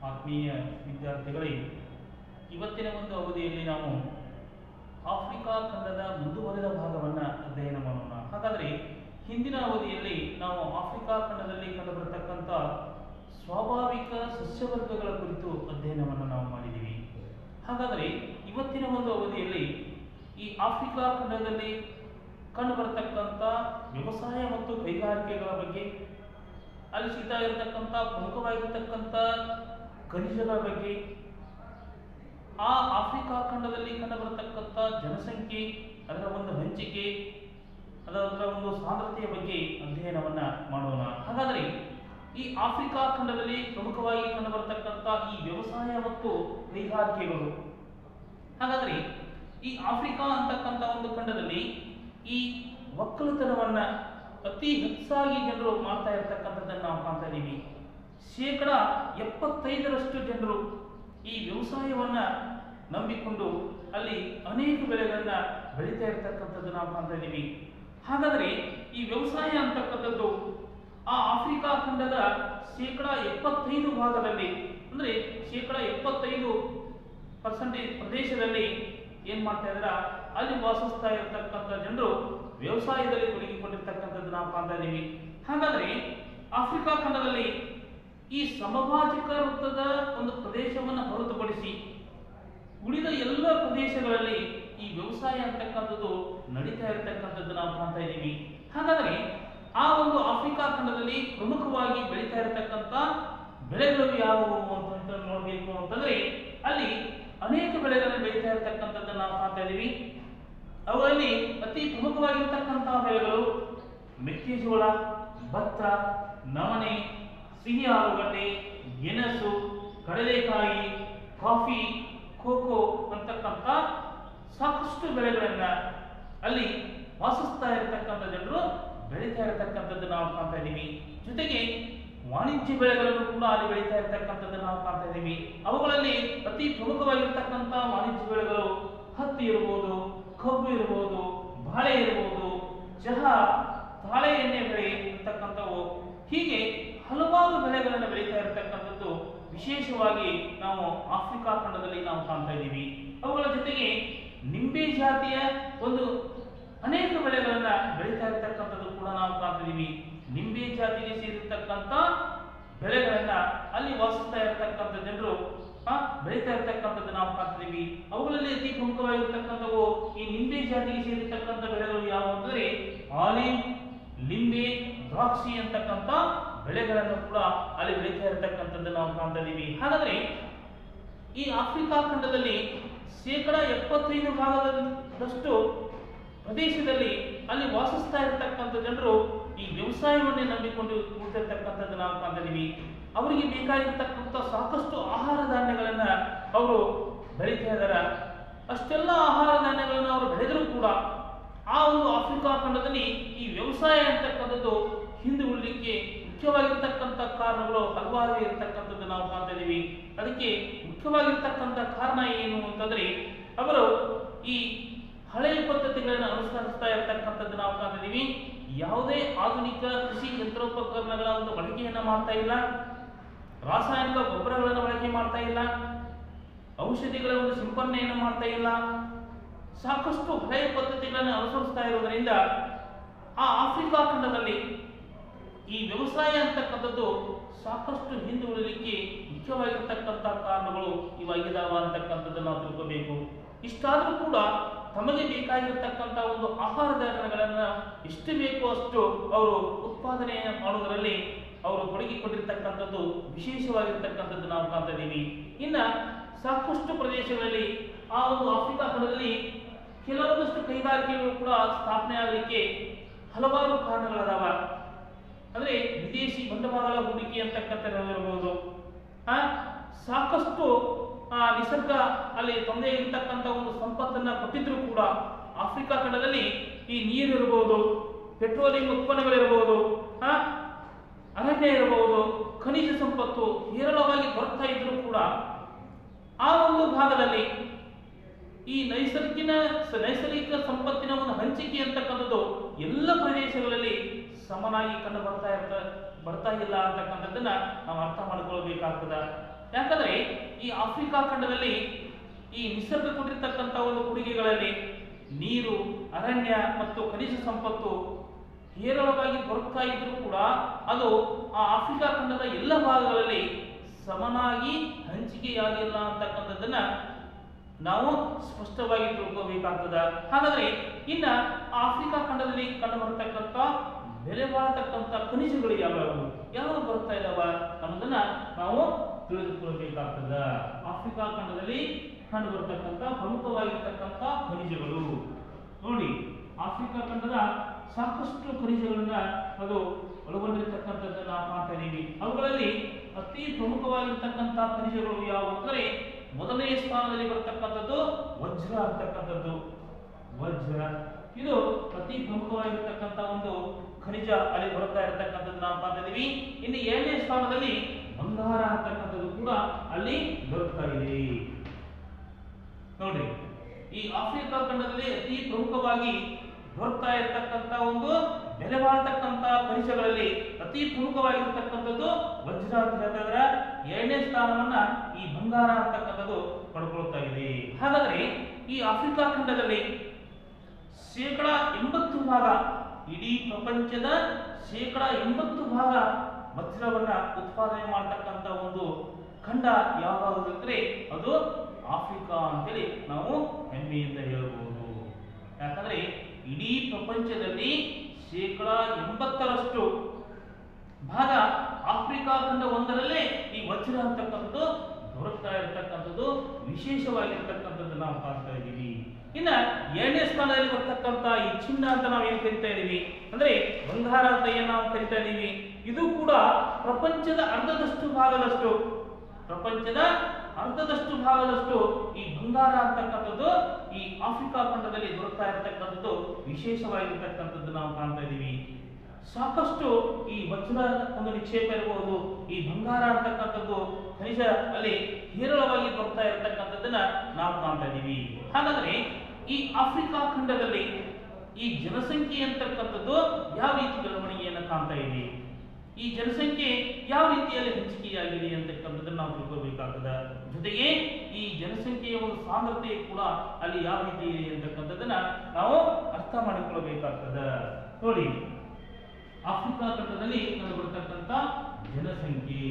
ಆತ್ಮೀಯ ವಿದ್ಯಾರ್ಥಿಗಳೇ ಇವತ್ತಿನ ಒಂದು ಅವಧಿಯಲ್ಲಿ ನಾವು ಆಫ್ರಿಕಾ ಖಂಡದ ಮುಂದುವರೆದ ಭಾಗವನ್ನು ಅಧ್ಯಯನ ಮಾಡೋಣ ಹಾಗಾದರೆ ಹಿಂದಿನ ಅವಧಿಯಲ್ಲಿ ನಾವು ಆಫ್ರಿಕಾ ಖಂಡದಲ್ಲಿ ಕಂಡುಬರತಕ್ಕಂಥ ಸ್ವಾಭಾವಿಕ ಸಸ್ಯವರ್ಗಗಳ ಕುರಿತು ಅಧ್ಯಯನವನ್ನು ನಾವು ಮಾಡಿದ್ದೀವಿ ಹಾಗಾದರೆ ಇವತ್ತಿನ ಒಂದು ಅವಧಿಯಲ್ಲಿ ಈ ಆಫ್ರಿಕಾ ಖಂಡದಲ್ಲಿ ಕಂಡುಬರತಕ್ಕಂಥ ವ್ಯವಸಾಯ ಮತ್ತು ಕೈಗಾರಿಕೆಗಳ ಬಗ್ಗೆ ಅಲ್ಲಿ ಸಿಗ್ತಾ ಇರತಕ್ಕಂಥ ಪ್ರಮುಖವಾಗಿರ್ತಕ್ಕಂಥ ಖನಿಜಗಳ ಬಗ್ಗೆ ಆ ಆಫ್ರಿಕಾ ಖಂಡದಲ್ಲಿ ಕಂಡುಬರತಕ್ಕಂಥ ಜನಸಂಖ್ಯೆ ಅದರ ಒಂದು ಹಂಚಿಕೆ ಅದರ ಒಂದು ಸಾಂದ್ರತೆಯ ಬಗ್ಗೆ ಅಧ್ಯಯನವನ್ನ ಮಾಡೋಣ ಹಾಗಾದರೆ ಈ ಆಫ್ರಿಕಾ ಖಂಡದಲ್ಲಿ ಪ್ರಮುಖವಾಗಿ ಕಂಡುಬರತಕ್ಕಂಥ ಈ ವ್ಯವಸಾಯ ಮತ್ತು ಕೈಗಾರಿಕೆಗಳು ಹಾಗಾದರೆ ಈ ಆಫ್ರಿಕಾ ಅಂತಕ್ಕಂಥ ಒಂದು ಖಂಡದಲ್ಲಿ ಈ ಒಕ್ಕಲುತನವನ್ನ ಅತಿ ಹೆಚ್ಚಾಗಿ ಜನರು ಮಾಡ್ತಾ ಇರತಕ್ಕಂಥದ್ದನ್ನು ನಾವು ಕಾಣ್ತಾ ಇದ್ದೀವಿ ಶೇಕಡ ಎಪ್ಪತ್ತೈದರಷ್ಟು ಜನರು ಈ ವ್ಯವಸಾಯವನ್ನ ನಂಬಿಕೊಂಡು ಅಲ್ಲಿ ಅನೇಕ ಬೆಳೆಗಳನ್ನ ಬೆಳೀತಾ ಇರತಕ್ಕಂಥದ್ದು ನಾವು ಕಾಣ್ತಾ ಇದ್ದೀವಿ ಹಾಗಾದರೆ ಈ ವ್ಯವಸಾಯ ಅಂತಕ್ಕಂಥದ್ದು ಆ ಆಫ್ರಿಕಾ ಖಂಡದ ಶೇಕಡ ಎಪ್ಪತ್ತೈದು ಭಾಗದಲ್ಲಿ ಅಂದ್ರೆ ಶೇಕಡ ಎಪ್ಪತ್ತೈದು ಪರ್ಸೆಂಟೇಜ್ ಪ್ರದೇಶದಲ್ಲಿ ಏನ್ ಮಾಡ್ತಾ ಇದಾರ ಅಲ್ಲಿ ವಾಸಿಸ್ತಾ ಇರತಕ್ಕಂಥ ಜನರು ವ್ಯವಸಾಯದಲ್ಲಿ ತೊಡಗಿಕೊಂಡಿರ್ತಕ್ಕಂಥದ್ದು ನಾವು ಕಾಣ್ತಾ ಇದ್ದೀವಿ ಹಾಗಾದ್ರೆ ಆಫ್ರಿಕಾ ಖಂಡದಲ್ಲಿ ಈ ಸಮಭಾಜಕ ವೃತ್ತದ ಒಂದು ಪ್ರದೇಶವನ್ನು ಹೊರತುಪಡಿಸಿ ಉಳಿದ ಎಲ್ಲ ಪ್ರದೇಶಗಳಲ್ಲಿ ಈ ವ್ಯವಸಾಯ ಅಂತಕ್ಕಂಥದ್ದು ನಡೀತಾ ಇರತಕ್ಕಂಥದ್ದು ನಾವು ಕಾಣ್ತಾ ಇದ್ದೀವಿ ಹಾಗಾದ್ರೆ ಆ ಒಂದು ಆಫ್ರಿಕಾ ಖಂಡದಲ್ಲಿ ಪ್ರಮುಖವಾಗಿ ಬೆಳೀತಾ ಇರತಕ್ಕಂಥ ಬೆಳೆಗಳು ಯಾವುವು ಅಂತ ನೋಡಬೇಕು ಅಂತಂದ್ರೆ ಅಲ್ಲಿ ಅನೇಕ ಬೆಳೆಗಳನ್ನು ಬೆಳೀತಾ ಇರತಕ್ಕಂಥದ್ದನ್ನು ನಾವು ಕಾಣ್ತಾ ಇದ್ದೀವಿ ಅವುಗಳಲ್ಲಿ ಅತಿ ಪ್ರಮುಖವಾಗಿರ್ತಕ್ಕಂತಹ ಬೆಳೆಗಳು ಮೆಕ್ಕೆಜೋಳ ಭತ್ತ ನವಣೆ ಸಿಹಿ ಆಲೂಗಡ್ಡೆ ಗೆಣಸು ಕಡಲೆಕಾಯಿ ಕಾಫಿ ಕೋಕೋ ಅಂತಕ್ಕಂಥ ಸಾಕಷ್ಟು ಬೆಳೆಗಳನ್ನ ಅಲ್ಲಿ ವಾಸಿಸ್ತಾ ಇರತಕ್ಕಂಥ ಜನರು ಬೆಳೀತಾ ಇರತಕ್ಕಂಥದ್ದು ನಾವು ಕಾಣ್ತಾ ಇದ್ದೀವಿ ಜೊತೆಗೆ ವಾಣಿಜ್ಯ ಬೆಳೆಗಳನ್ನು ಕೂಡ ಅಲ್ಲಿ ಬೆಳೀತಾ ಇರತಕ್ಕಂಥದ್ದು ನಾವು ಕಾಣ್ತಾ ಇದ್ದೀವಿ ಅವುಗಳಲ್ಲಿ ಅತಿ ಪ್ರಮುಖವಾಗಿರ್ತಕ್ಕಂಥ ವಾಣಿಜ್ಯ ಬೆಳೆಗಳು ಹತ್ತಿ ಇರ್ಬೋದು ಕಬ್ಬು ಇರ್ಬೋದು ಬಾಳೆ ಇರ್ಬೋದು ಚಹಾ ತಾಳೆ ಎಣ್ಣೆ ಬೆಳೆ ಅಂತಕ್ಕಂಥವು ಹೀಗೆ ಹಲವಾರು ಬೆಳೆಗಳನ್ನು ಬೆಳೀತಾ ಇರತಕ್ಕಂಥದ್ದು ವಿಶೇಷವಾಗಿ ನಾವು ಆಫ್ರಿಕಾ ಖಂಡದಲ್ಲಿ ನಾವು ಕಾಣ್ತಾ ಇದ್ದೀವಿ ಅವುಗಳ ಜೊತೆಗೆ ನಿಂಬೆ ಜಾತಿಯ ಒಂದು ಅನೇಕ ಬೆಳೆಗಳನ್ನ ಬೆಳೀತಾ ಇರತಕ್ಕಂಥದ್ದು ಕೂಡ ನಾವು ಕಾಣ್ತಿದ್ದೀವಿ ನಿಂಬೆ ಜಾತಿಗೆ ಸೇರಿರ್ತಕ್ಕಂಥ ಬೆಳೆಗಳನ್ನ ಅಲ್ಲಿ ವಾಸಿಸ್ತಾ ಇರತಕ್ಕಂಥ ಜನರು ಆ, ಬೆಳೀತಾ ಇರತಕ್ಕಂಥದ್ದು ನಾವು ಕಾಣ್ತಿದ್ದೀವಿ ಅವುಗಳಲ್ಲಿ ಅತಿ ಪ್ರಮುಖವಾಗಿರ್ತಕ್ಕಂಥವು ಈ ನಿಂಬೆ ಜಾತಿಗೆ ಸೇರಿರ್ತಕ್ಕಂಥ ಬೆಳೆಗಳು ಯಾವುವು ಅಂದರೆ ಆಲಿವ್ ಲಿಂಬೆ ದ್ರಾಕ್ಷಿ ಅಂತಕ್ಕಂಥ ಬೆಳೆಗಳನ್ನು ಕೂಡ ಅಲ್ಲಿ ಬೆಳೀತಾ ಇರತಕ್ಕಂಥದ್ದು ನಾವು ಕಾಣ್ತಾ ಇದ್ದೀವಿ ಹಾಗಾದ್ರೆ ಈ ಆಫ್ರಿಕಾ ಖಂಡದಲ್ಲಿ ಶೇಕಡ ಎಪ್ಪತ್ತೈದು ಭಾಗದಷ್ಟು ಪ್ರದೇಶದಲ್ಲಿ ಅಲ್ಲಿ ವಾಸಿಸ್ತಾ ಇರತಕ್ಕಂಥ ಜನರು ಈ ವ್ಯವಸಾಯವನ್ನೇ ನಂಬಿಕೊಂಡು ಕೂತಿರ್ತಕ್ಕಂಥದ್ದು ನಾವು ಕಾಣ್ತಿದ್ದೀವಿ ಅವರಿಗೆ ಬೇಕಾಗಿರ್ತಕ್ಕಂಥ ಸಾಕಷ್ಟು ಆಹಾರ ಧಾನ್ಯಗಳನ್ನ ಅವರು ಬೆಳೀತಾ ಇದ್ದಾರೆ ಅಷ್ಟೆಲ್ಲ ಆಹಾರ ಧಾನ್ಯಗಳನ್ನು ಅವರು ಬೆಳೆದರೂ ಕೂಡ ಆ ಒಂದು ಆಫ್ರಿಕಾ ಖಂಡದಲ್ಲಿ ಈ ವ್ಯವಸಾಯ ಅಂತಕ್ಕಂಥದ್ದು ಹಿಂದೆ ಉಳಿಲಿಕ್ಕೆ ಮುಖ್ಯವಾಗಿರ್ತಕ್ಕಂಥ ಕಾರಣಗಳು ಹಲವಾರು ಇರತಕ್ಕಂಥದ್ದು ನಾವು ಕಾಣ್ತಾ ಇದ್ದೀವಿ ಅದಕ್ಕೆ ಮುಖ್ಯವಾಗಿರ್ತಕ್ಕಂಥ ಕಾರಣ ಏನು ಅಂತಂದ್ರೆ ಅವರು ಈ ಹಳೆಯ ಪದ್ಧತಿಗಳನ್ನು ಅನುಸರಿಸ್ತಾ ಇರತಕ್ಕಂಥದ್ದು ನಾವು ಕಾಣ್ತಿದ್ದೀವಿ ಯಾವುದೇ ಆಧುನಿಕ ಕೃಷಿ ಯಂತ್ರೋಪಕರಣಗಳ ಒಂದು ಬಳಕೆಯನ್ನ ಮಾಡ್ತಾ ಇಲ್ಲ ರಾಸಾಯನಿಕ ಗೊಬ್ಬರಗಳನ್ನು ಬಳಕೆ ಮಾಡ್ತಾ ಇಲ್ಲ ಔಷಧಿಗಳ ಒಂದು ಸಿಂಪರಣೆಯನ್ನು ಮಾಡ್ತಾ ಇಲ್ಲ ಸಾಕಷ್ಟು ಹಳೆಯ ಪದ್ಧತಿಗಳನ್ನು ಅನುಸರಿಸ್ತಾ ಇರುವುದರಿಂದ ಆ ಆಫ್ರಿಕಾ ಖಂಡದಲ್ಲಿ ಈ ವ್ಯವಸಾಯ ಅಂತಕ್ಕಂಥದ್ದು ಸಾಕಷ್ಟು ಹಿಂದೆ ಉಳಿಲಿಕ್ಕೆ ಮುಖ್ಯವಾಗಿರ್ತಕ್ಕಂಥ ಕಾರಣಗಳು ಇವಾಗಿದಾವ ಅಂತಕ್ಕಂಥದ್ದನ್ನು ನಾವು ತಿಳ್ಕೋಬೇಕು ಇಷ್ಟಾದರೂ ಕೂಡ ತಮಗೆ ಬೇಕಾಗಿರತಕ್ಕಂಥ ಒಂದು ಆಹಾರ ಧಾನ್ಯಗಳನ್ನು ಎಷ್ಟು ಬೇಕೋ ಅಷ್ಟು ಅವರು ಉತ್ಪಾದನೆ ಮಾಡುವುದರಲ್ಲಿ ಅವರು ತೊಡಗಿಕೊಂಡಿರ್ತಕ್ಕಂಥದ್ದು ವಿಶೇಷವಾಗಿರ್ತಕ್ಕಂಥದ್ದು ನಾವು ಕಾಣ್ತಾ ಇದ್ದೀವಿ ಇನ್ನ ಸಾಕಷ್ಟು ಪ್ರದೇಶಗಳಲ್ಲಿ ಆ ಒಂದು ಆಫ್ರಿಕಾ ಖಂಡದಲ್ಲಿ ಕೆಲವೊಂದಷ್ಟು ಕೈಗಾರಿಕೆಗಳು ಕೂಡ ಸ್ಥಾಪನೆ ಆಗಲಿಕ್ಕೆ ಹಲವಾರು ಕಾರಣಗಳದಾವ ಅಂದ್ರೆ ವಿದೇಶಿ ಬಂಡವಾಳ ಹೂಡಿಕೆ ಅಂತಕ್ಕಂಥದ್ದು ಆ ಸಾಕಷ್ಟು ಆ ನಿಸರ್ಗ ಅಲ್ಲಿ ತೊಂದರೆ ಇರತಕ್ಕಂಥ ಒಂದು ಸಂಪತ್ತನ್ನ ಕೊಟ್ಟಿದ್ರು ಕೂಡ ಆಫ್ರಿಕಾ ಖಂಡದಲ್ಲಿ ಈ ನೀರು ಇರಬಹುದು ಪೆಟ್ರೋಲಿಯಂ ಉತ್ಪನ್ನಗಳಿರಬಹುದು ಆ ಅರಣ್ಯ ಇರಬಹುದು ಖನಿಜ ಸಂಪತ್ತು ಹೇರಳವಾಗಿ ಬರ್ತಾ ಇದ್ರು ಕೂಡ ಆ ಒಂದು ಭಾಗದಲ್ಲಿ ಈ ನೈಸರ್ಗಿಕ ನೈಸರ್ಗಿಕ ಸಂಪತ್ತಿನ ಒಂದು ಹಂಚಿಕೆ ಅಂತಕ್ಕಂಥದ್ದು ಎಲ್ಲ ಪ್ರದೇಶಗಳಲ್ಲಿ ಸಮನಾಗಿ ಕಂಡು ಬರ್ತಾ ಇರ್ತ ಬರ್ತಾ ಇಲ್ಲ ಅಂತಕ್ಕಂಥದ್ದನ್ನ ನಾವು ಅರ್ಥ ಮಾಡ್ಕೊಳ್ಬೇಕಾಗ್ತದ ಯಾಕಂದ್ರೆ ಈ ಆಫ್ರಿಕಾ ಖಂಡದಲ್ಲಿ ಈ ನಿಸರ್ಗ ಕೊಟ್ಟಿರ್ತಕ್ಕಂಥ ಒಂದು ಕೊಡುಗೆಗಳಲ್ಲಿ ನೀರು ಅರಣ್ಯ ಮತ್ತು ಖನಿಜ ಸಂಪತ್ತು ಹೇರಳವಾಗಿ ದೊರಕ್ತಾ ಇದ್ರೂ ಕೂಡ ಅದು ಆ ಆಫ್ರಿಕಾ ಖಂಡದ ಎಲ್ಲ ಭಾಗಗಳಲ್ಲಿ ಸಮನಾಗಿ ಹಂಚಿಕೆಯಾಗಿಲ್ಲ ಅಂತಕ್ಕಂಥದ್ದನ್ನ ನಾವು ಸ್ಪಷ್ಟವಾಗಿ ತಿಳ್ಕೋಬೇಕಾಗ್ತದ ಹಾಗಾದ್ರೆ ಇನ್ನ ಆಫ್ರಿಕಾ ಖಂಡದಲ್ಲಿ ಕಂಡು ಬರತಕ್ಕಂಥ ಬೆಲೆ ಬಾಳತಕ್ಕಂಥ ಖನಿಜಗಳು ಯಾವ್ಯಾವು ಯಾವ ಬರ್ತಾ ಇದಾವ ಅನ್ನೋದನ್ನ ನಾವು ತಿಳಿದುಕೊಳ್ಬೇಕಾಗ್ತದ ಆಫ್ರಿಕಾ ಖಂಡದಲ್ಲಿ ಕಂಡು ಬರತಕ್ಕಂಥ ಪ್ರಮುಖವಾಗಿರ್ತಕ್ಕಂಥ ಖನಿಜಗಳು ನೋಡಿ ಆಫ್ರಿಕಾ ಖಂಡದ ಸಾಕಷ್ಟು ಖನಿಜಗಳನ್ನ ಅದು ಒಳಗೊಂಡಿರ್ತಕ್ಕಂಥದ್ದನ್ನ ನಾವು ಕಾಣ್ತಾ ಇದ್ದೀವಿ ಅವುಗಳಲ್ಲಿ ಅತಿ ಪ್ರಮುಖವಾಗಿರ್ತಕ್ಕಂಥ ಖನಿಜಗಳು ಯಾವುವು ಅಂದರೆ ಮೊದಲನೇ ಸ್ಥಾನದಲ್ಲಿ ಬರತಕ್ಕಂಥದ್ದು ವಜ್ರ ಅಂತಕ್ಕಂಥದ್ದು ವಜ್ರ ಇದು ಅತಿ ಪ್ರಮುಖವಾಗಿರ್ತಕ್ಕಂಥ ಒಂದು ಖನಿಜ ಅಲ್ಲಿ ಬರ್ತಾ ಇರತಕ್ಕಂಥದ್ದು ನಾವು ಕಾಣ್ತಾ ಇದೀವಿ ಇನ್ನು ಎರಡನೇ ಸ್ಥಾನದಲ್ಲಿ ಬಂಗಾರ ಅಂತಕ್ಕಂಥದ್ದು ಕೂಡ ಅಲ್ಲಿ ದೊರಕ್ತಾ ಇದೆ ನೋಡ್ರಿ ಈ ಆಫ್ರಿಕಾ ಖಂಡದಲ್ಲಿ ಅತಿ ಪ್ರಮುಖವಾಗಿ ದೊರಕ್ತಾ ಇರತಕ್ಕಂಥ ಒಂದು ಬೆಲೆ ಬಾಳ್ತಕ್ಕಂಥ ಖನಿಜಗಳಲ್ಲಿ ಅತಿ ಪ್ರಮುಖವಾಗಿರ್ತಕ್ಕಂಥದ್ದು ವಜ್ರ ಅಂತ ಹೇಳ್ತಾ ಇದ್ರೆ ಎರಡನೇ ಸ್ಥಾನವನ್ನ ಈ ಬಂಗಾರ ಅಂತಕ್ಕಂಥದ್ದು ಪಡ್ಕೊಳ್ತಾ ಇದೆ ಹಾಗಾದ್ರೆ ಈ ಆಫ್ರಿಕಾ ಖಂಡದಲ್ಲಿ ಶೇಕಡ ಎಂಬತ್ತು ಭಾಗ ಇಡೀ ಪ್ರಪಂಚದ ಶೇಕಡ ಎಂಬತ್ತು ಭಾಗ ವಜ್ರವನ್ನ ಉತ್ಪಾದನೆ ಮಾಡತಕ್ಕಂಥ ಒಂದು ಖಂಡ ಯಾವ್ದಾದ್ರೆ ಅದು ಆಫ್ರಿಕಾ ಅಂತೇಳಿ ನಾವು ಹೆಮ್ಮೆಯಿಂದ ಹೇಳಬಹುದು ಯಾಕಂದ್ರೆ ಇಡೀ ಪ್ರಪಂಚದಲ್ಲಿ ಶೇಕಡ ಎಂಬತ್ತರಷ್ಟು ಭಾಗ ಆಫ್ರಿಕಾ ಖಂಡ ಒಂದರಲ್ಲೇ ಈ ವಜ್ರ ಅಂತಕ್ಕಂಥದ್ದು ದೊರಕ್ತಾ ಇರತಕ್ಕಂಥದ್ದು ವಿಶೇಷವಾಗಿರ್ತಕ್ಕಂಥದ್ದು ನಾವು ಕಾಣ್ತಾ ಇದ್ದೀವಿ ಇನ್ನ ಎರಡನೇ ಸ್ಥಾನದಲ್ಲಿ ಬರ್ತಕ್ಕಂಥ ಈ ಚಿನ್ನ ಅಂತ ನಾವು ಏನ್ ಕರಿತಾ ಇದೀವಿ ಅಂದ್ರೆ ಬಂಗಾರ ಅಂತ ಏನ್ ನಾವು ಕರಿತಾ ಇದೀವಿ ಇದು ಕೂಡ ಪ್ರಪಂಚದ ಅರ್ಧದಷ್ಟು ಭಾಗದಷ್ಟು ಪ್ರಪಂಚದ ಅರ್ಧದಷ್ಟು ಭಾಗದಷ್ಟು ಈ ಬಂಗಾರ ಅಂತಕ್ಕಂಥದ್ದು ಈ ಆಫ್ರಿಕಾ ಖಂಡದಲ್ಲಿ ದೊರಕ್ತಾ ಇರತಕ್ಕಂಥದ್ದು ವಿಶೇಷವಾಗಿರ್ತಕ್ಕಂಥದ್ದು ನಾವು ಕಾಣ್ತಾ ಇದ್ದೀವಿ ಸಾಕಷ್ಟು ಈ ವಜ್ರ ಒಂದು ನಿಕ್ಷೇಪ ಇರಬಹುದು ಈ ಬಂಗಾರ ಅಂತಕ್ಕಂಥದ್ದು ಖನಿಜ ಅಲ್ಲಿ ಹೇರಳವಾಗಿ ದೊರಕ್ತಾ ಇರತಕ್ಕಂಥದ್ದನ್ನ ನಾವು ಕಾಣ್ತಾ ಇದ್ದೀವಿ ಹಾಗಾದ್ರೆ ಈ ಆಫ್ರಿಕಾ ಖಂಡದಲ್ಲಿ ಈ ಜನಸಂಖ್ಯೆ ಅಂತಕ್ಕಂಥದ್ದು ಯಾವ ರೀತಿ ಬೆಳವಣಿಗೆಯನ್ನು ಕಾಣ್ತಾ ಇದೆ ಈ ಜನಸಂಖ್ಯೆ ಯಾವ ರೀತಿಯಲ್ಲಿ ಹಂಚಿಕೆಯಾಗಿದೆ ಅಂತಕ್ಕಂಥದ್ದನ್ನ ನಾವು ತಿಳ್ಕೋಬೇಕಾಗ್ತದ ಜೊತೆಗೆ ಈ ಜನಸಂಖ್ಯೆಯ ಒಂದು ಸಾಂದ್ರತೆ ಕೂಡ ಅಲ್ಲಿ ಯಾವ ರೀತಿ ಇದೆ ಅಂತಕ್ಕಂಥದ್ದನ್ನ ನಾವು ಅರ್ಥ ಮಾಡಿಕೊಳ್ಳಬೇಕಾಗ್ತದ ನೋಡಿ ಆಫ್ರಿಕಾ ಖಂಡದಲ್ಲಿ ಕಂಡುಬರ್ತಕ್ಕಂಥ ಜನಸಂಖ್ಯೆ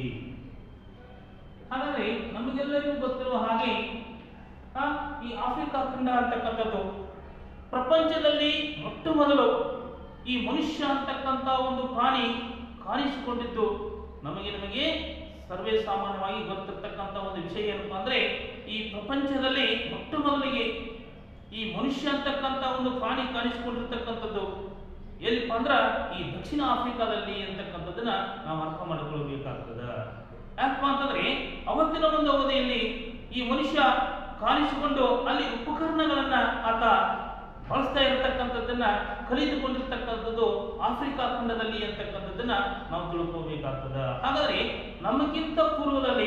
ಹಾಗಾದ್ರೆ ನಮಗೆಲ್ಲರಿಗೂ ಗೊತ್ತಿರುವ ಹಾಗೆ ಆ, ಈ ಆಫ್ರಿಕಾ ಖಂಡ ಅಂತಕ್ಕಂಥದ್ದು ಪ್ರಪಂಚದಲ್ಲಿ ಮೊಟ್ಟ ಮೊದಲು ಈ ಮನುಷ್ಯ ಅಂತಕ್ಕಂಥ ಒಂದು ಪ್ರಾಣಿ ಕಾಣಿಸಿಕೊಂಡಿದ್ದು ನಮಗೆ ನಮಗೆ ಸರ್ವೇ ಸಾಮಾನ್ಯವಾಗಿ ಗೊತ್ತಿರ್ತಕ್ಕಂಥ ಒಂದು ವಿಷಯ ಏನಪ್ಪಾ ಅಂದ್ರೆ ಈ ಪ್ರಪಂಚದಲ್ಲಿ ಮೊಟ್ಟ ಮೊದಲಿಗೆ ಈ ಮನುಷ್ಯ ಅಂತಕ್ಕಂಥ ಒಂದು ಪ್ರಾಣಿ ಕಾಣಿಸಿಕೊಂಡಿರ್ತಕ್ಕಂಥದ್ದು ಎಲ್ಲಿಪ್ಪ ಅಂದ್ರ ಈ ದಕ್ಷಿಣ ಆಫ್ರಿಕಾದಲ್ಲಿ ಅಂತಕ್ಕಂಥದ್ದನ್ನ ನಾವು ಅರ್ಥ ಮಾಡಿಕೊಳ್ಳಬೇಕಾಗ್ತದ ಯಾಕಪ್ಪ ಅಂತಂದ್ರೆ ಅವತ್ತಿನ ಒಂದು ಅವಧಿಯಲ್ಲಿ ಈ ಮನುಷ್ಯ ಕಾಣಿಸಿಕೊಂಡು ಅಲ್ಲಿ ಉಪಕರಣಗಳನ್ನ ಆತ ಬಳಸ್ತಾ ಇರತಕ್ಕಂಥದ್ದನ್ನ ಕಲಿತುಕೊಂಡಿರ್ತಕ್ಕಂಥದ್ದು ಆಫ್ರಿಕಾ ಖಂಡದಲ್ಲಿ ಅಂತಕ್ಕಂಥದ್ದನ್ನ ನಾವು ತಿಳ್ಕೋಬೇಕಾಗ್ತದ ಹಾಗಾದ್ರೆ ನಮಗಿಂತ ಪೂರ್ವದಲ್ಲಿ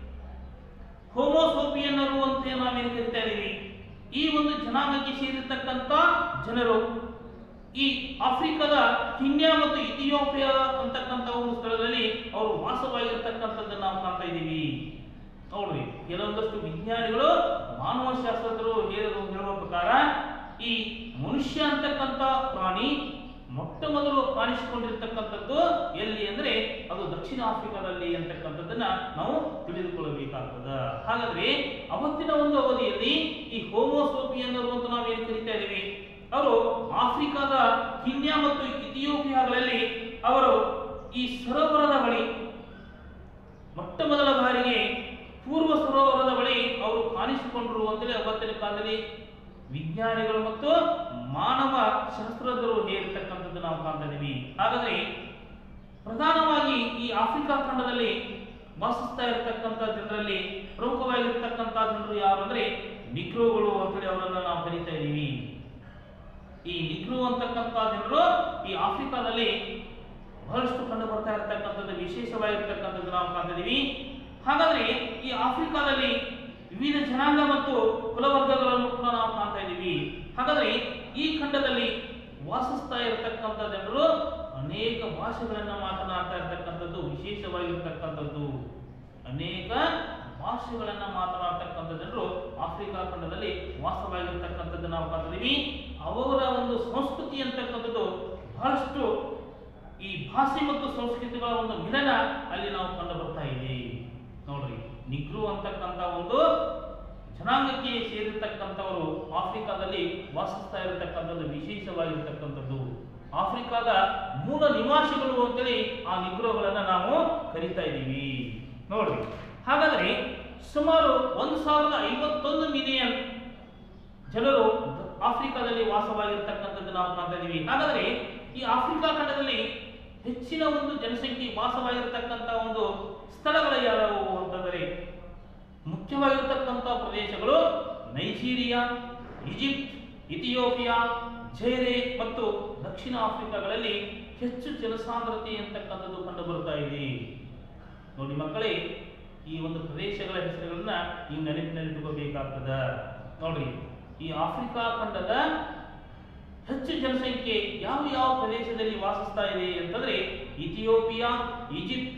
ಹೋಮೋಸೋಪಿಯನ್ನರು ಅಂತ ನಾವೇನು ಕರಿತಾ ಇದೀವಿ ಈ ಒಂದು ಜನಾಂಗಕ್ಕೆ ಸೇರಿರ್ತಕ್ಕಂಥ ಜನರು ಈ ಆಫ್ರಿಕಾದ ಕೀನ್ಯಾ ಮತ್ತು ಇಥಿಯೋಪಿಯಾ ಅಂತಕ್ಕಂಥ ಒಂದು ಸ್ಥಳದಲ್ಲಿ ಅವರು ವಾಸವಾಗಿರ್ತಕ್ಕಂಥದ್ದನ್ನ ನಾವು ಕಾಣ್ತಾ ಇದ್ದೀವಿ ನೋಡ್ರಿ ಕೆಲವೊಂದಷ್ಟು ವಿಜ್ಞಾನಿಗಳು ಮಾನವ ಶಾಸ್ತ್ರಜ್ಞರು ಹೇಳುವ ಹೇಳುವ ಪ್ರಕಾರ ಈ ಮನುಷ್ಯ ಅಂತಕ್ಕಂಥ ಪ್ರಾಣಿ ಮೊಟ್ಟ ಮೊದಲು ಕಾಣಿಸಿಕೊಂಡಿರ್ತಕ್ಕಂಥದ್ದು ಎಲ್ಲಿ ಅಂದ್ರೆ ಅದು ದಕ್ಷಿಣ ಆಫ್ರಿಕಾದಲ್ಲಿ ಅಂತಕ್ಕಂಥದ್ದನ್ನ ನಾವು ತಿಳಿದುಕೊಳ್ಳಬೇಕಾಗ್ತದ ಹಾಗಾದ್ರೆ ಅವತ್ತಿನ ಒಂದು ಅವಧಿಯಲ್ಲಿ ಈ ಹೋಮೋಸೋಪಿಯನ್ನರು ಅಂತ ನಾವೇನು ಕರಿತಾ ಇದೀವಿ ಅವರು ಆಫ್ರಿಕಾದ ಕೀನ್ಯಾ ಮತ್ತು ಇಥಿಯೋಪಿಯಾಗಳಲ್ಲಿ ಅವರು ಈ ಸರೋವರದ ಬಳಿ ಮೊಟ್ಟ ಮೊದಲ ಬಾರಿಗೆ ಪೂರ್ವ ಸರೋವರದ ಬಳಿ ಅವರು ಕಾಣಿಸಿಕೊಂಡರು ಅಂತೇಳಿ ಅವತ್ತಿನ ಕಾಲದಲ್ಲಿ ವಿಜ್ಞಾನಿಗಳು ಮತ್ತು ಮಾನವ ಶಾಸ್ತ್ರಜ್ಞರು ಹೇಳಿರ್ತಕ್ಕಂಥದ್ದು ನಾವು ಕಾಣ್ತಾ ಇದೀವಿ ಹಾಗಾದ್ರೆ ಪ್ರಧಾನವಾಗಿ ಈ ಆಫ್ರಿಕಾ ಖಂಡದಲ್ಲಿ ವಾಸಿಸ್ತಾ ಇರತಕ್ಕಂಥ ಜನರಲ್ಲಿ ಪ್ರಮುಖವಾಗಿರ್ತಕ್ಕಂಥ ಜನರು ಯಾರು ಅಂದ್ರೆ ನಿಗ್ರೋಗಳು ಅಂತೇಳಿ ಅವರನ್ನ ನಾವು ಕರೀತಾ ಇದ್ದೀವಿ ಈ ನಿಗ್ರೋ ಅಂತಕ್ಕಂಥ ಜನರು ಈ ಆಫ್ರಿಕಾದಲ್ಲಿ ಬಹಳಷ್ಟು ಕಂಡು ಬರ್ತಾ ಇರತಕ್ಕಂಥದ್ದು ವಿಶೇಷವಾಗಿರ್ತಕ್ಕಂಥದ್ದು ನಾವು ಕಾಣ್ತಿದ್ದೀವಿ ಹಾಗಾದ್ರೆ ಈ ಆಫ್ರಿಕಾದಲ್ಲಿ ವಿವಿಧ ಜನಾಂಗ ಮತ್ತು ಕುಲವರ್ಗಗಳನ್ನು ಕೂಡ ನಾವು ಕಾಣ್ತಾ ಇದ್ದೀವಿ ಹಾಗಾದ್ರೆ ಈ ಖಂಡದಲ್ಲಿ ವಾಸಿಸ್ತಾ ಇರತಕ್ಕಂಥ ಜನರು ಅನೇಕ ಭಾಷೆಗಳನ್ನ ಮಾತನಾಡ್ತಾ ಇರತಕ್ಕಂಥದ್ದು ವಿಶೇಷವಾಗಿರ್ತಕ್ಕಂಥದ್ದು ಅನೇಕ ಭಾಷೆಗಳನ್ನ ಮಾತನಾಡ್ತಕ್ಕಂಥ ಜನರು ಆಫ್ರಿಕಾ ಖಂಡದಲ್ಲಿ ವಾಸವಾಗಿರ್ತಕ್ಕಂಥದ್ದು ನಾವು ಕಾಣ್ತಿದ್ದೀವಿ ಅವರ ಒಂದು ಸಂಸ್ಕೃತಿ ಅಂತಕ್ಕಂಥದ್ದು ಬಹಳಷ್ಟು ಈ ಭಾಷೆ ಮತ್ತು ಸಂಸ್ಕೃತಿಗಳ ಒಂದು ಮಿಲನ ಅಲ್ಲಿ ನಾವು ಕಂಡು ಬರ್ತಾ ಇದೆ ನೋಡ್ರಿ ನಿಗ್ರು ಅಂತಕ್ಕಂಥ ಒಂದು ಜನಾಂಗಕ್ಕೆ ಸೇರಿರ್ತಕ್ಕಂಥವರು ಆಫ್ರಿಕಾದಲ್ಲಿ ವಾಸಿಸ್ತಾ ಇರತಕ್ಕಂಥದ್ದು ವಿಶೇಷವಾಗಿರ್ತಕ್ಕಂಥದ್ದು ಆಫ್ರಿಕಾದ ಮೂಲ ನಿವಾಸಿಗಳು ಅಂತೇಳಿ ಆ ನಿಗ್ರೋಗಳನ್ನ ನಾವು ಕರಿತಾ ಇದ್ದೀವಿ ನೋಡ್ರಿ ಹಾಗಾದ್ರೆ ಸುಮಾರು ಒಂದು ಸಾವಿರದ ಐವತ್ತೊಂದು ಮಿಲಿಯನ್ ಜನರು ಆಫ್ರಿಕಾದಲ್ಲಿ ವಾಸವಾಗಿರ್ತಕ್ಕಂಥದ್ದು ನಾವು ಕಾಣ್ತಾ ಇದ್ದೀವಿ ಹಾಗಾದ್ರೆ ಈ ಆಫ್ರಿಕಾ ಖಂಡದಲ್ಲಿ ಹೆಚ್ಚಿನ ಒಂದು ಜನಸಂಖ್ಯೆ ವಾಸವಾಗಿರ್ತಕ್ಕಂಥ ಒಂದು ಸ್ಥಳಗಳು ಯಾವುವು ಅಂತಂದರೆ ಮುಖ್ಯವಾಗಿರ್ತಕ್ಕಂಥ ಪ್ರದೇಶಗಳು ನೈಜೀರಿಯಾ ಈಜಿಪ್ಟ್ ಇಥಿಯೋಪಿಯಾ ಜೈರೆ ಮತ್ತು ದಕ್ಷಿಣ ಆಫ್ರಿಕಾಗಳಲ್ಲಿ ಹೆಚ್ಚು ಜನಸಾಂದ್ರತೆ ಅಂತಕ್ಕಂಥದ್ದು ಕಂಡು ಬರ್ತಾ ಇದೆ ನೋಡಿ ಮಕ್ಕಳೇ ಈ ಒಂದು ಪ್ರದೇಶಗಳ ಹೆಸರುಗಳನ್ನ ನೀವು ನೆನಪಿನಲ್ಲಿಟ್ಟುಕೋಬೇಕಾಗ್ತದ ನೋಡ್ರಿ ಈ ಆಫ್ರಿಕಾ ಖಂಡದ ಹೆಚ್ಚು ಜನಸಂಖ್ಯೆ ಯಾವ ಯಾವ ಪ್ರದೇಶದಲ್ಲಿ ವಾಸಿಸ್ತಾ ಇದೆ ಅಂತಂದ್ರೆ ಇಥಿಯೋಪಿಯಾ ಈಜಿಪ್ಟ್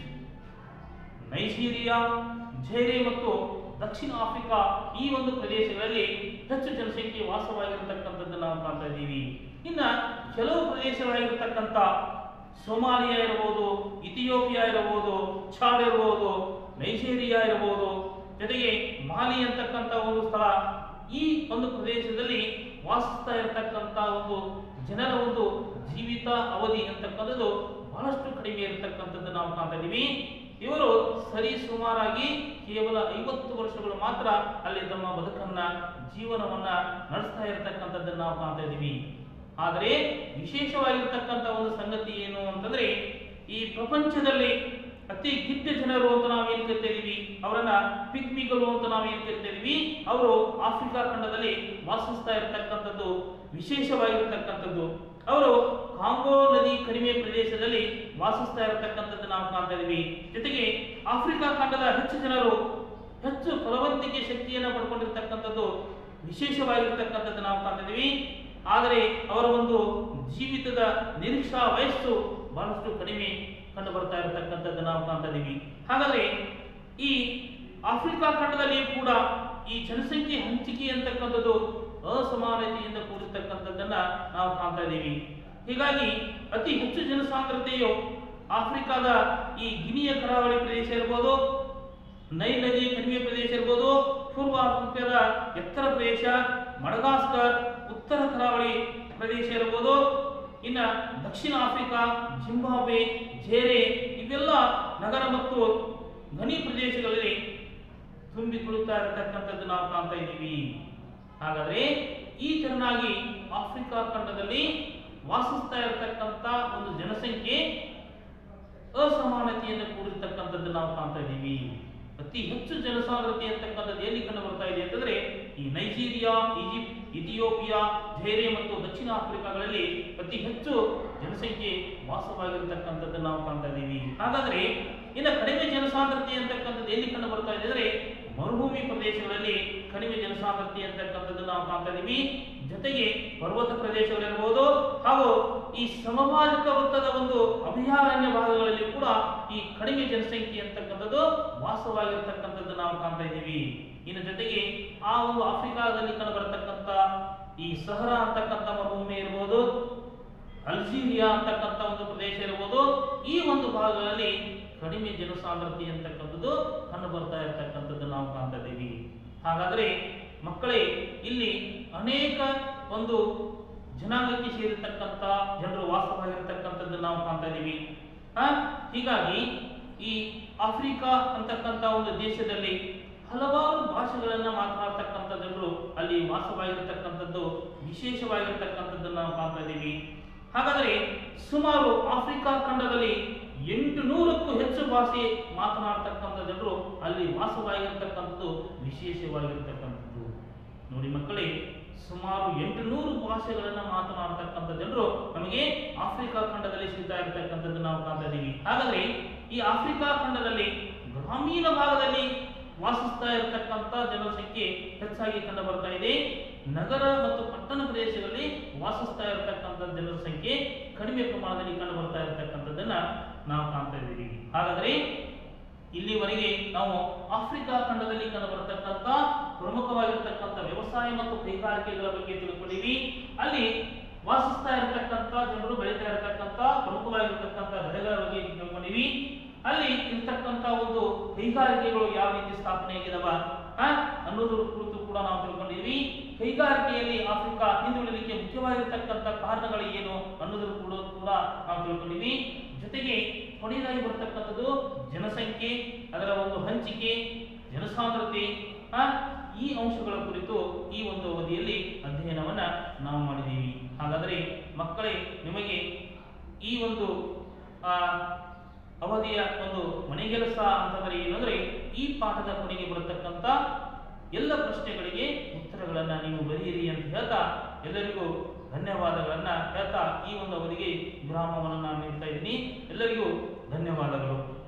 ನೈಜೀರಿಯಾ ಜೈರೆ ಮತ್ತು ದಕ್ಷಿಣ ಆಫ್ರಿಕಾ ಈ ಒಂದು ಪ್ರದೇಶಗಳಲ್ಲಿ ಹೆಚ್ಚು ಜನಸಂಖ್ಯೆ ವಾಸವಾಗಿರತಕ್ಕಂಥದ್ದು ನಾವು ಕಾಣ್ತಾ ಇದ್ದೀವಿ ಇನ್ನ ಕೆಲವು ಪ್ರದೇಶಗಳಾಗಿರ್ತಕ್ಕಂಥ ಸೊಮಾಲಿಯಾ ಇರಬಹುದು ಇಥಿಯೋಪಿಯಾ ಇರಬಹುದು ಚಾಡ್ ಇರಬಹುದು ನೈಜೀರಿಯಾ ಇರಬಹುದು ಜೊತೆಗೆ ಮಾಲಿ ಅಂತಕ್ಕಂಥ ಒಂದು ಸ್ಥಳ ಈ ಒಂದು ಪ್ರದೇಶದಲ್ಲಿ ವಾಸಿಸ್ತಾ ಇರತಕ್ಕಂಥ ಒಂದು ಜನರ ಒಂದು ಜೀವಿತ ಅವಧಿ ಅಂತಕ್ಕಂಥದ್ದು ಬಹಳಷ್ಟು ಕಡಿಮೆ ಇರತಕ್ಕಂಥದ್ದು ನಾವು ಕಾಣ್ತಾ ಇದ್ದೀವಿ ಇವರು ಸರಿ ಸುಮಾರಾಗಿ ಕೇವಲ ಐವತ್ತು ವರ್ಷಗಳು ಮಾತ್ರ ಅಲ್ಲಿ ತಮ್ಮ ಬದುಕನ್ನ ಜೀವನವನ್ನ ನಡೆಸ್ತಾ ಇರತಕ್ಕಂಥದ್ದನ್ನು ನಾವು ಕಾಣ್ತಾ ಇದ್ದೀವಿ ಆದರೆ ವಿಶೇಷವಾಗಿರ್ತಕ್ಕಂಥ ಒಂದು ಸಂಗತಿ ಏನು ಅಂತಂದ್ರೆ ಈ ಪ್ರಪಂಚದಲ್ಲಿ ಅತಿ ಗಿಡ್ಡ ಜನರು ಅಂತ ನಾವೇನು ಕರಿತಾ ಇದೀವಿ ಅವರನ್ನ ಪಿಗ್ಮಿಗಳು ಅಂತ ನಾವೇನು ಕರಿತಾ ಇದೀವಿ ಅವರು ಆಫ್ರಿಕಾ ಖಂಡದಲ್ಲಿ ವಾಸಿಸ್ತಾ ಇರತಕ್ಕಂಥದ್ದು ವಿಶೇಷವಾಗಿರ್ತಕ್ಕಂಥದ್ದು ಅವರು ಕಾಂಗೋ ನದಿ ಕಣಿವೆ ಪ್ರದೇಶದಲ್ಲಿ ವಾಸಿಸ್ತಾ ಇರತಕ್ಕಂಥದ್ದು ನಾವು ಕಾಣ್ತಾ ಇದೀವಿ ಜೊತೆಗೆ ಆಫ್ರಿಕಾ ಖಂಡದ ಹೆಚ್ಚು ಜನರು ಹೆಚ್ಚು ಫಲವಂತಿಕೆ ಶಕ್ತಿಯನ್ನು ಪಡ್ಕೊಂಡಿರ್ತಕ್ಕಂಥದ್ದು ವಿಶೇಷವಾಗಿರ್ತಕ್ಕಂಥದ್ದು ನಾವು ಕಾಣ್ತಾ ಇದೀವಿ ಆದರೆ ಅವರ ಒಂದು ಜೀವಿತದ ನಿರೀಕ್ಷಾ ವಯಸ್ಸು ಬಹಳಷ್ಟು ಕಡಿಮೆ ಕಂಡು ಬರ್ತಾ ಇರತಕ್ಕಂಥದ್ದು ನಾವು ಕಾಣ್ತಾ ಇದೀವಿ ಹಾಗಾದ್ರೆ ಈ ಆಫ್ರಿಕಾ ಖಂಡದಲ್ಲಿ ಕೂಡ ಈ ಜನಸಂಖ್ಯೆ ಹಂಚಿಕೆ ಅಂತಕ್ಕಂಥದ್ದು ಅಸಮಾನತೆಯಿಂದ ಕೂಡಿರ್ತಕ್ಕಂಥದ್ದನ್ನ ನಾವು ಕಾಣ್ತಾ ಇದ್ದೀವಿ ಹೀಗಾಗಿ ಅತಿ ಹೆಚ್ಚು ಜನಸಾಂದ್ರತೆಯು ಆಫ್ರಿಕಾದ ಈ ಗಿನಿಯ ಕರಾವಳಿ ಪ್ರದೇಶ ಇರ್ಬೋದು ನೈಲ್ ನದಿ ಕಣಿವೆ ಪ್ರದೇಶ ಇರ್ಬೋದು ಪೂರ್ವ ಆಫ್ರಿಕಾದ ಎತ್ತರ ಪ್ರದೇಶ ಮಡಗಾಸ್ಕರ್ ಉತ್ತರ ಕರಾವಳಿ ಪ್ರದೇಶ ಇರ್ಬೋದು ಇನ್ನ ದಕ್ಷಿಣ ಆಫ್ರಿಕಾ ಜಿಂಬಾಬ್ವೆ ಜೇರೆ ಇವೆಲ್ಲ ನಗರ ಮತ್ತು ಗಣಿ ಪ್ರದೇಶಗಳಲ್ಲಿ ತುಂಬಿ ತುಳುತ್ತಾ ಇರತಕ್ಕಂಥದ್ದು ನಾವು ಕಾಣ್ತಾ ಇದ್ದೀವಿ ಹಾಗಾದ್ರೆ ಈ ತೆರನಾಗಿ ಆಫ್ರಿಕಾ ಖಂಡದಲ್ಲಿ ವಾಸಿಸ್ತಾ ಇರತಕ್ಕಂಥ ಒಂದು ಜನಸಂಖ್ಯೆ ಅಸಮಾನತೆಯನ್ನು ಕೂಡಿರ್ತಕ್ಕಂಥದ್ದು ನಾವು ಕಾಣ್ತಾ ಇದ್ದೀವಿ ಅತಿ ಹೆಚ್ಚು ಜನಸಾಂದ್ರತೆ ಅಂತಕ್ಕಂಥದ್ದು ಎಲ್ಲಿ ಕಂಡು ಬರ್ತಾ ಇದೆ ಅಂತಂದ್ರೆ ಈ ನೈಜೀರಿಯಾ ಈಜಿಪ್ಟ್ ಇಥಿಯೋಪಿಯಾ ಜೈರೆ ಮತ್ತು ದಕ್ಷಿಣ ಆಫ್ರಿಕಾಗಳಲ್ಲಿ ಅತಿ ಹೆಚ್ಚು ಜನಸಂಖ್ಯೆ ವಾಸವಾಗಿರ್ತಕ್ಕಂಥದ್ದು ನಾವು ಕಾಣ್ತಾ ಇದ್ದೀವಿ ಹಾಗಾದ್ರೆ ಇನ್ನು ಕಡಿಮೆ ಜನಸಾಂದ್ರತೆ ಅಂತಕ್ಕಂಥದ್ದು ಎಲ್ಲಿ ಕಂಡು ಬರ್ತಾ ಇದೆ ಅಂದ್ರೆ ಮರುಭೂಮಿ ಪ್ರದೇಶಗಳಲ್ಲಿ ಕಡಿಮೆ ಜನಸಾಂದ್ರತೆ ಅಂತಕ್ಕಂಥದ್ದು ನಾವು ಕಾಣ್ತಾ ಇದ್ದೀವಿ ಜೊತೆಗೆ ಪರ್ವತ ಪ್ರದೇಶಗಳಿರ್ಬೋದು ಹಾಗೂ ಈ ಸಮಭಾಜಕ ವೃತ್ತದ ಒಂದು ಅಭಯಾರಣ್ಯ ಭಾಗಗಳಲ್ಲಿ ಕೂಡ ಈ ಕಡಿಮೆ ಜನಸಂಖ್ಯೆ ಅಂತಕ್ಕಂಥದ್ದು ವಾಸವಾಗಿರ್ತಕ್ಕಂಥದ್ದು ನಾವು ಕಾಣ್ತಾ ಇದ್ದೀವಿ ಇನ್ನು ಜೊತೆಗೆ ಆ ಒಂದು ಆಫ್ರಿಕಾದಲ್ಲಿ ಕಂಡು ಬರತಕ್ಕಂಥ ಈ ಸಹರಾ ಅಂತಕ್ಕಂಥ ಮರುಭೂಮಿ ಇರ್ಬೋದು ಅಲ್ಜೀರಿಯಾ ಅಂತಕ್ಕಂಥ ಒಂದು ಪ್ರದೇಶ ಇರ್ಬೋದು ಈ ಒಂದು ಭಾಗಗಳಲ್ಲಿ ಕಡಿಮೆ ಜನಸಾಂದ್ರತೆ ಅಂತಕ್ಕಂಥದ್ದು ಕಂಡು ಬರ್ತಾ ಇರತಕ್ಕಂಥದ್ದು ನಾವು ಕಾಣ್ತಾ ಇದ್ದೀವಿ ಹಾಗಾದ್ರೆ ಮಕ್ಕಳೇ ಇಲ್ಲಿ ಅನೇಕ ಒಂದು ಜನಾಂಗಕ್ಕೆ ಸೇರಿರ್ತಕ್ಕಂಥ ಜನರು ವಾಸವಾಗಿರ್ತಕ್ಕಂಥದ್ದು ನಾವು ಕಾಣ್ತಾ ಇದ್ದೀವಿ ಆ, ಹೀಗಾಗಿ ಈ ಆಫ್ರಿಕಾ ಅಂತಕ್ಕಂಥ ಒಂದು ದೇಶದಲ್ಲಿ ಹಲವಾರು ಭಾಷೆಗಳನ್ನ ಮಾತನಾಡ್ತಕ್ಕಂಥ ಜನರು ಅಲ್ಲಿ ವಾಸವಾಗಿರ್ತಕ್ಕಂಥದ್ದು ವಿಶೇಷವಾಗಿರ್ತಕ್ಕಂಥದ್ದನ್ನು ನಾವು ಕಾಣ್ತಾ ಇದ್ದೀವಿ ಹಾಗಾದರೆ ಸುಮಾರು ಆಫ್ರಿಕಾ ಖಂಡದಲ್ಲಿ ಎಂಟು ನೂರಕ್ಕೂ ಹೆಚ್ಚು ಭಾಷೆ ಮಾತನಾಡ್ತಕ್ಕಂಥ ಜನರು ಅಲ್ಲಿ ವಾಸವಾಗಿರ್ತಕ್ಕಂಥದ್ದು ವಿಶೇಷವಾಗಿರ್ತಕ್ಕಂಥದ್ದು ನೋಡಿ ಮಕ್ಕಳೇ ಸುಮಾರು ಎಂಟು ನೂರು ಭಾಷೆಗಳನ್ನು ಮಾತನಾಡ್ತಕ್ಕಂಥ ಜನರು ನಮಗೆ ಆಫ್ರಿಕಾ ಖಂಡದಲ್ಲಿ ಸಿಗ್ತಾ ಇರತಕ್ಕಂಥದ್ದು ನಾವು ಕಾಣ್ತಾ ಇದ್ದೀವಿ ಹಾಗಾದ್ರೆ ಈ ಆಫ್ರಿಕಾ ಖಂಡದಲ್ಲಿ ಗ್ರಾಮೀಣ ಭಾಗದಲ್ಲಿ ವಾಸಿಸ್ತಾ ಇರತಕ್ಕಂಥ ಜನರ ಸಂಖ್ಯೆ ಹೆಚ್ಚಾಗಿ ಕಂಡು ಬರ್ತಾ ಇದೆ ನಗರ ಮತ್ತು ಪಟ್ಟಣ ಪ್ರದೇಶಗಳಲ್ಲಿ ವಾಸಿಸ್ತಾ ಇರತಕ್ಕಂಥ ಜನರ ಸಂಖ್ಯೆ ಕಡಿಮೆ ಪ್ರಮಾಣದಲ್ಲಿ ಕಂಡು ಬರ್ತಾ ಇರತಕ್ಕಂಥದ್ದನ್ನ ನಾವು ಕಾಣ್ತಾ ಇದ್ದೀವಿ ಹಾಗಾದ್ರೆ ಇಲ್ಲಿವರೆಗೆ ನಾವು ಆಫ್ರಿಕಾ ಖಂಡದಲ್ಲಿ ಕಂಡುಬರತಕ್ಕಂಥ ಪ್ರಮುಖವಾಗಿರ್ತಕ್ಕಂಥ ವ್ಯವಸಾಯ ಮತ್ತು ಕೈಗಾರಿಕೆಗಳ ಬಗ್ಗೆ ತಿಳ್ಕೊಂಡಿವಿ ಅಲ್ಲಿ ವಾಸಿಸ್ತಾ ಇರತಕ್ಕಂಥ ಜನರು ಬೆಳೀತಾ ಇರತಕ್ಕಂಥ ಪ್ರಮುಖವಾಗಿರ್ತಕ್ಕಂಥ ಬೆಳೆಗಳ ಬಗ್ಗೆ ತಿಳ್ಕೊಂಡಿವಿ ಅಲ್ಲಿ ಇರ್ತಕ್ಕಂಥ ಒಂದು ಕೈಗಾರಿಕೆಗಳು ಯಾವ ರೀತಿ ಸ್ಥಾಪನೆ ಆಗಿದವ ಆ, ಅನ್ನೋದ್ರ ಕುರಿತು ಕೂಡ ನಾವು ತಿಳ್ಕೊಂಡಿದ್ವಿ ಕೈಗಾರಿಕೆಯಲ್ಲಿ ಆಫ್ರಿಕಾ ಹಿಂದುಳಿಲಿಕ್ಕೆ ಮುಖ್ಯವಾಗಿರ್ತಕ್ಕಂಥ ಕಾರಣಗಳು ಏನು ಅನ್ನೋದ್ರ ಕೂಡ ಕೂಡ ನಾವು ತಿಳ್ಕೊಂಡಿದ್ವಿ ಜೊತೆಗೆ ಕೊನೆಯದಾಗಿ ಬರ್ತಕ್ಕಂಥದ್ದು ಜನಸಂಖ್ಯೆ ಅದರ ಒಂದು ಹಂಚಿಕೆ ಜನಸಾಂದ್ರತೆ ಆ, ಈ ಅಂಶಗಳ ಕುರಿತು ಈ ಒಂದು ಅವಧಿಯಲ್ಲಿ ಅಧ್ಯಯನವನ್ನ ನಾವು ಮಾಡಿದ್ದೀವಿ ಹಾಗಾದರೆ ಮಕ್ಕಳೇ ನಿಮಗೆ ಈ ಒಂದು ಆ, ಅವಧಿಯ ಒಂದು ಮನೆಗೆಲಸ ಅಂತಂದ್ರೆ ಏನಂದ್ರೆ ಈ ಪಾಠದ ಕೊನೆಗೆ ಬರತಕ್ಕಂತ ಎಲ್ಲ ಪ್ರಶ್ನೆಗಳಿಗೆ ಉತ್ತರಗಳನ್ನ ನೀವು ಬರೆಯಿರಿ ಅಂತ ಹೇಳ್ತಾ ಎಲ್ಲರಿಗೂ ಧನ್ಯವಾದಗಳನ್ನ ಹೇಳ್ತಾ ಈ ಒಂದು ಅವಧಿಗೆ ವಿರಾಮವನ್ನು ನಾನು ನೀಡ್ತಾ ಇದ್ದೀನಿ ಎಲ್ಲರಿಗೂ ಧನ್ಯವಾದಗಳು